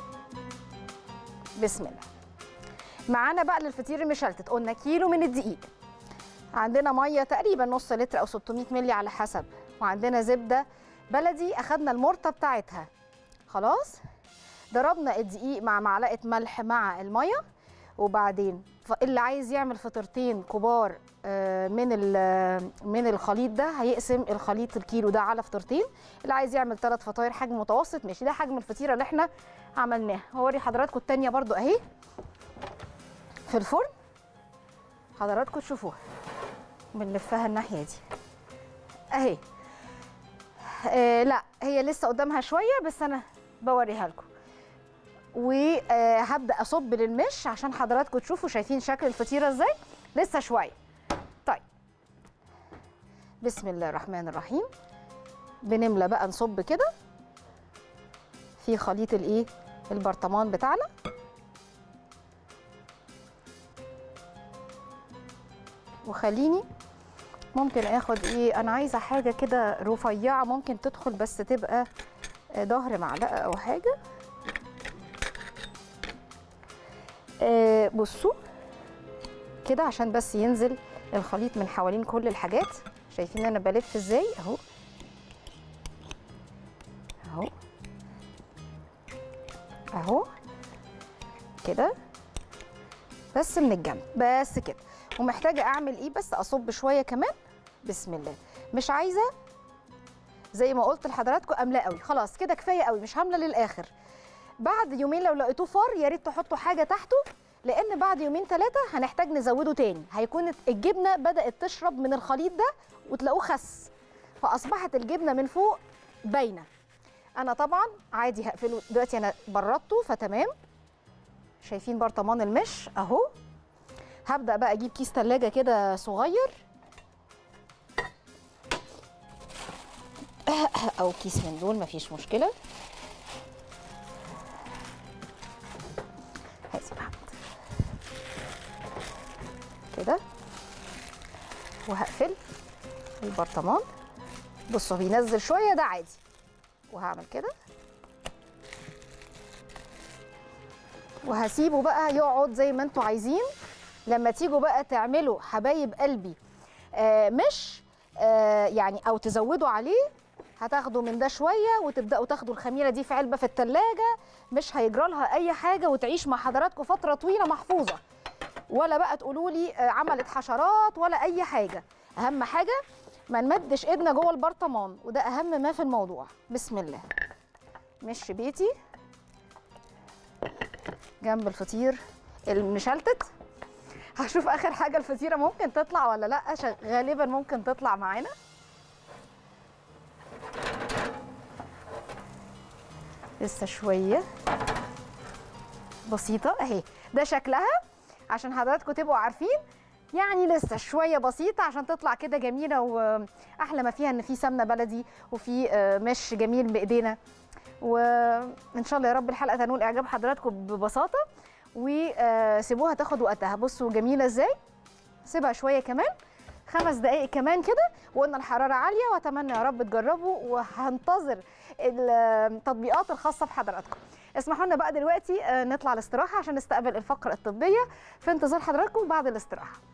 Speaker 1: بسم الله معانا بقى للفطير المشلتت قلنا كيلو من الدقيق عندنا ميه تقريبا نص لتر او 600 مللي على حسب وعندنا زبده بلدي اخدنا المرطه بتاعتها خلاص ضربنا الدقيق مع معلقه ملح مع الميه وبعدين ف- اللي عايز يعمل فطيرتين كبار آه، من ال- من الخليط ده هيقسم الخليط الكيلو ده على فطيرتين اللي عايز يعمل ثلاث فطاير حجم متوسط ماشي ده حجم الفطيره اللي احنا عملناها هوري حضراتكم التانية برضو اهي في الفرن حضراتكم تشوفوها بنلفها الناحيه دي اهي آه لا هي لسه قدامها شويه بس انا بوريها لكم وهبدا اصب للمش عشان حضراتكم تشوفوا شايفين شكل الفطيره ازاي لسه شويه طيب بسم الله الرحمن الرحيم بنملى بقى نصب كده في خليط الايه البرطمان بتاعنا وخليني ممكن اخد ايه انا عايزه حاجه كده رفيعه ممكن تدخل بس تبقى آه، ظهر معلقه او حاجه آه، بصوا كده عشان بس ينزل الخليط من حوالين كل الحاجات شايفين انا بلف ازاي اهو اهو اهو كده بس من الجنب بس كده ومحتاجه اعمل ايه بس اصب شويه كمان بسم الله مش عايزه زي ما قلت لحضراتكم املاه قوي خلاص كده كفايه قوي مش هامله للاخر بعد يومين لو لقيتوه فار يا ريت تحطوا حاجه تحته لان بعد يومين ثلاثه هنحتاج نزوده تاني هيكون الجبنه بدات تشرب من الخليط ده وتلاقوه خس فاصبحت الجبنه من فوق باينه انا طبعا عادي هقفله دلوقتي انا بردته فتمام شايفين برطمان المش اهو هبدا بقى اجيب كيس ثلاجه كده صغير او كيس من دول مفيش مشكله هاتي بقى كده وهقفل البرطمان بصوا بينزل شويه ده عادي وهعمل كده وهسيبه بقى يقعد زي ما انتوا عايزين لما تيجوا بقى تعملوا حبايب قلبي آه مش آه يعني او تزودوا عليه هتاخدوا من ده شويه وتبداوا تاخدوا الخميره دي في علبه في التلاجة مش هيجرى لها اي حاجه وتعيش مع حضراتكم فتره طويله محفوظه ولا بقى تقولوا لي آه، عملت حشرات ولا اي حاجه اهم حاجه ما نمدش ايدنا جوه البرطمان وده اهم ما في الموضوع بسم الله مش بيتي جنب الفطير المشلتت هشوف اخر حاجه الفطيره ممكن تطلع ولا لا شا- غالبا ممكن تطلع معانا لسه شويه بسيطه اهي ده شكلها عشان حضراتكم تبقوا عارفين يعني لسه شويه بسيطه عشان تطلع كده جميله واحلى ما فيها ان في سمنه بلدي وفي آه، مش جميل بايدينا وان شاء الله يا رب الحلقه تنول اعجاب حضراتكم ببساطه وسيبوها تاخد وقتها بصوا جميله ازاي سيبها شويه كمان خمس دقائق كمان كده وقلنا الحراره عاليه واتمنى يا رب تجربوا وهنتظر التطبيقات الخاصه بحضراتكم اسمحوا لنا بقى دلوقتي آه، نطلع الاستراحه عشان نستقبل الفقره الطبيه في انتظار حضراتكم بعد الاستراحه